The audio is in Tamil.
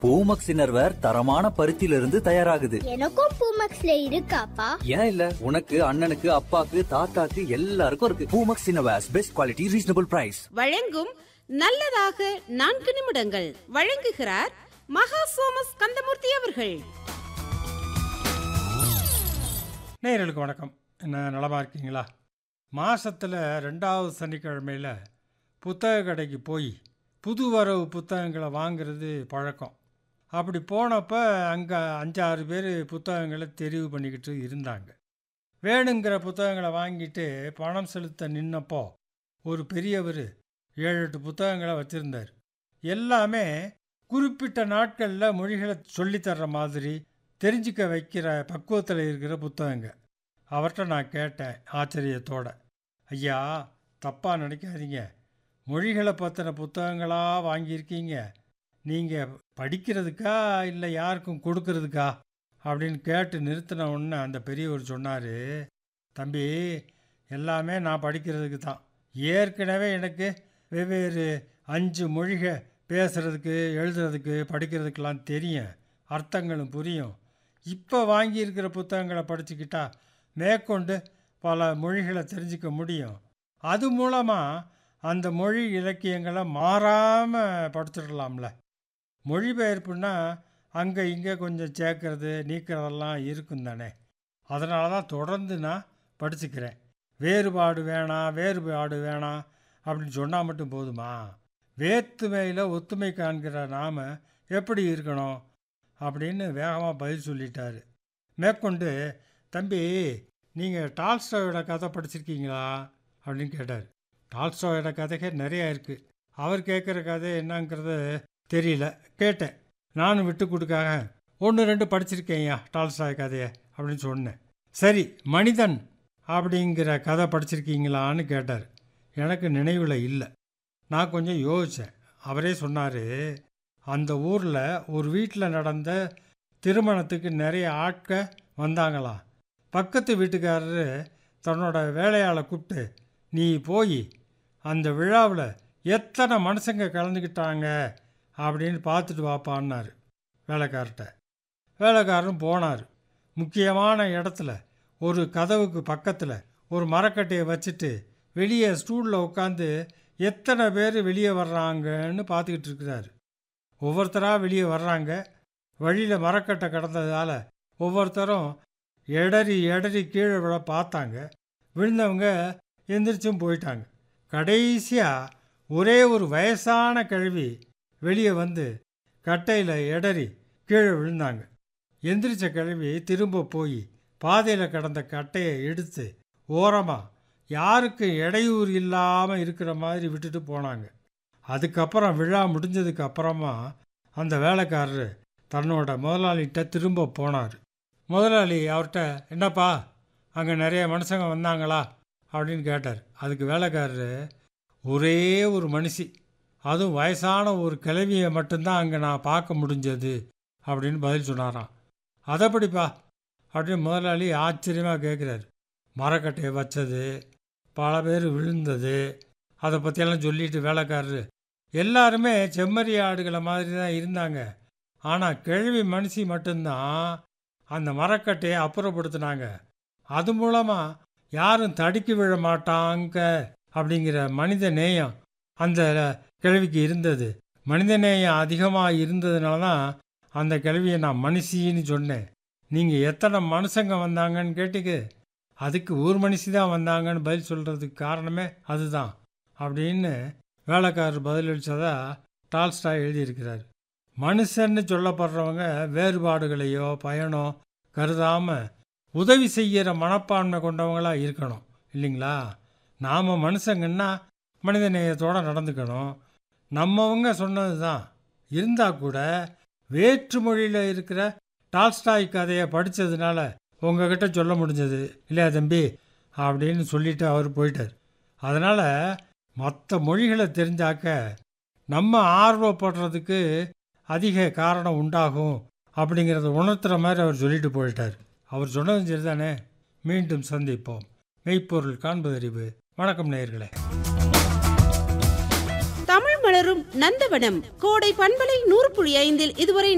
பூமக்ஸ் இன்னர்வேர் தரமான பருத்தியில இருந்து தயாராகுது எனக்கும் பூமக்ஸ்ல இருக்காப்பா ஏன் இல்ல உனக்கு அண்ணனுக்கு அப்பாக்கு தாத்தாக்கு எல்லாருக்கும் இருக்கு Poomex innerwears best quality reasonable price வழங்கும் நல்லதாக நான்கு நிமிடங்கள் வழங்குகிறார் மகா சோமஸ் கந்தமூர்த்தி அவர்கள் நேயர்களுக்கு வணக்கம் என்ன நலமா இருக்கீங்களா மாசத்துல ரெண்டாவது சனிக்கிழமையில் புத்தக கடைக்கு போய் புது வரவு புத்தகங்களை வாங்குறது பழக்கம் அப்படி போனப்போ அங்கே அஞ்சாறு பேர் புத்தகங்களை தெரிவு பண்ணிக்கிட்டு இருந்தாங்க வேணுங்கிற புத்தகங்களை வாங்கிட்டு பணம் செலுத்த நின்னப்போ ஒரு பெரியவர் ஏழு எட்டு புத்தகங்களை வச்சுருந்தார் எல்லாமே குறிப்பிட்ட நாட்களில் மொழிகளை சொல்லித்தர்ற மாதிரி தெரிஞ்சுக்க வைக்கிற பக்குவத்தில் இருக்கிற புத்தகங்க அவர்கிட்ட நான் கேட்டேன் ஆச்சரியத்தோட ஐயா தப்பாக நினைக்காதீங்க மொழிகளை பற்றின புத்தகங்களாக வாங்கியிருக்கீங்க நீங்கள் படிக்கிறதுக்கா இல்லை யாருக்கும் கொடுக்கறதுக்கா அப்படின்னு கேட்டு நிறுத்தின உடனே அந்த பெரியவர் சொன்னார் தம்பி எல்லாமே நான் படிக்கிறதுக்கு தான் ஏற்கனவே எனக்கு வெவ்வேறு அஞ்சு மொழிக பேசுகிறதுக்கு எழுதுறதுக்கு படிக்கிறதுக்கெல்லாம் தெரியும் அர்த்தங்களும் புரியும் இப்போ வாங்கியிருக்கிற புத்தகங்களை படிச்சுக்கிட்டா மேற்கொண்டு பல மொழிகளை தெரிஞ்சுக்க முடியும் அது மூலமாக அந்த மொழி இலக்கியங்களை மாறாமல் படிச்சிடலாம்ல மொழிபெயர்ப்புன்னா அங்கே இங்கே கொஞ்சம் சேர்க்கறது நீக்கிறதெல்லாம் இருக்கும் தானே அதனால தான் தொடர்ந்து நான் படிச்சுக்கிறேன் வேறுபாடு வேணாம் வேறுபாடு வேணாம் அப்படின்னு சொன்னால் மட்டும் போதுமா வேற்றுமையில் ஒத்துமை காண்கிற நாம் எப்படி இருக்கணும் அப்படின்னு வேகமாக பதில் சொல்லிட்டாரு மேற்கொண்டு தம்பி நீங்கள் டால்ஸ்டாயோட கதை படிச்சிருக்கீங்களா அப்படின்னு கேட்டார் டால்ஸ்டாயோட கதைகள் நிறையா இருக்குது அவர் கேட்குற கதை என்னங்கிறது தெரியல கேட்டேன் நானும் விட்டு கொடுக்காக ஒன்று ரெண்டு படிச்சிருக்கேன்யா டால்ஸ்டாய் கதையை அப்படின்னு சொன்னேன் சரி மனிதன் அப்படிங்கிற கதை படிச்சிருக்கீங்களான்னு கேட்டார் எனக்கு நினைவில் இல்லை நான் கொஞ்சம் யோசித்தேன் அவரே சொன்னார் அந்த ஊரில் ஒரு வீட்டில் நடந்த திருமணத்துக்கு நிறைய ஆட்க வந்தாங்களாம் பக்கத்து வீட்டுக்காரரு தன்னோட வேலையாளை கூப்பிட்டு நீ போய் அந்த விழாவில் எத்தனை மனுஷங்க கலந்துக்கிட்டாங்க அப்படின்னு பார்த்துட்டு வாப்பான்னாரு வேலைக்கார்ட்ட வேலைக்காரரும் போனார் முக்கியமான இடத்துல ஒரு கதவுக்கு பக்கத்தில் ஒரு மரக்கட்டையை வச்சுட்டு வெளியே ஸ்டூலில் உட்காந்து எத்தனை பேர் வெளியே வர்றாங்கன்னு பார்த்துக்கிட்டு இருக்கிறாரு ஒவ்வொருத்தராக வெளியே வர்றாங்க வழியில் மரக்கட்டை கிடந்ததால் ஒவ்வொருத்தரும் எடறி எடறி கீழே விழ பார்த்தாங்க விழுந்தவங்க எந்திரிச்சும் போயிட்டாங்க கடைசியாக ஒரே ஒரு வயசான கிழவி வெளியே வந்து கட்டையில் எடறி கீழே விழுந்தாங்க எந்திரிச்ச கிழவி திரும்ப போய் பாதையில் கிடந்த கட்டையை எடுத்து ஓரமாக யாருக்கு இடையூறு இல்லாமல் இருக்கிற மாதிரி விட்டுட்டு போனாங்க அதுக்கப்புறம் விழா முடிஞ்சதுக்கு அப்புறமா அந்த வேலைக்காரரு தன்னோட முதலாளிகிட்ட திரும்ப போனார் முதலாளி அவர்கிட்ட என்னப்பா அங்கே நிறைய மனுஷங்க வந்தாங்களா அப்படின்னு கேட்டார் அதுக்கு வேலைக்காரரு ஒரே ஒரு மனுஷி அதுவும் வயசான ஒரு கிழவியை மட்டும்தான் அங்கே நான் பார்க்க முடிஞ்சது அப்படின்னு பதில் சொன்னாராம் அதைப்படிப்பா அப்படின்னு முதலாளி ஆச்சரியமாக கேட்குறாரு மரக்கட்டையை வச்சது பல பேர் விழுந்தது அதை பற்றியெல்லாம் சொல்லிட்டு வேலைக்காரரு எல்லாருமே செம்மறி ஆடுகளை மாதிரி தான் இருந்தாங்க ஆனால் கிழவி மனுஷி மட்டும்தான் அந்த மரக்கட்டையை அப்புறப்படுத்தினாங்க அது மூலமாக யாரும் தடுக்கி விழ மாட்டாங்க அப்படிங்கிற மனித நேயம் அந்த கிழவிக்கு இருந்தது மனித நேயம் அதிகமாக இருந்ததுனால தான் அந்த கிழவியை நான் மனுஷின்னு சொன்னேன் நீங்கள் எத்தனை மனுஷங்க வந்தாங்கன்னு கேட்டுக்கு அதுக்கு ஒரு மனுஷி தான் வந்தாங்கன்னு பதில் சொல்கிறதுக்கு காரணமே அதுதான் அப்படின்னு வேலைக்காரர் பதிலளித்ததா டால்ஸ்டாய் எழுதியிருக்கிறார் மனுஷன்னு சொல்லப்படுறவங்க வேறுபாடுகளையோ பயனோ கருதாமல் உதவி செய்கிற மனப்பான்மை கொண்டவங்களாக இருக்கணும் இல்லைங்களா நாம் மனுஷங்கன்னா மனித நேயத்தோடு நடந்துக்கணும் நம்மவங்க சொன்னது தான் இருந்தால் கூட வேற்று மொழியில் இருக்கிற டால்ஸ்டாய் கதையை படித்ததுனால உங்ககிட்ட சொல்ல முடிஞ்சது இல்லையா தம்பி அப்படின்னு சொல்லிட்டு அவர் போயிட்டார் அதனால் மற்ற மொழிகளை தெரிஞ்சாக்க நம்ம ஆர்வப்படுறதுக்கு அதிக காரணம் உண்டாகும் அப்படிங்கிறத உணர்த்துற மாதிரி அவர் சொல்லிட்டு போயிட்டார் அவர் சொன்னதும் சரிதானே மீண்டும் சந்திப்போம் மெய்ப்பொருள் காண்பதறிவு வணக்கம் நேயர்களே தமிழ் மலரும் நந்தவனம் கோடை பண்பலை நூறு புள்ளி ஐந்தில் இதுவரை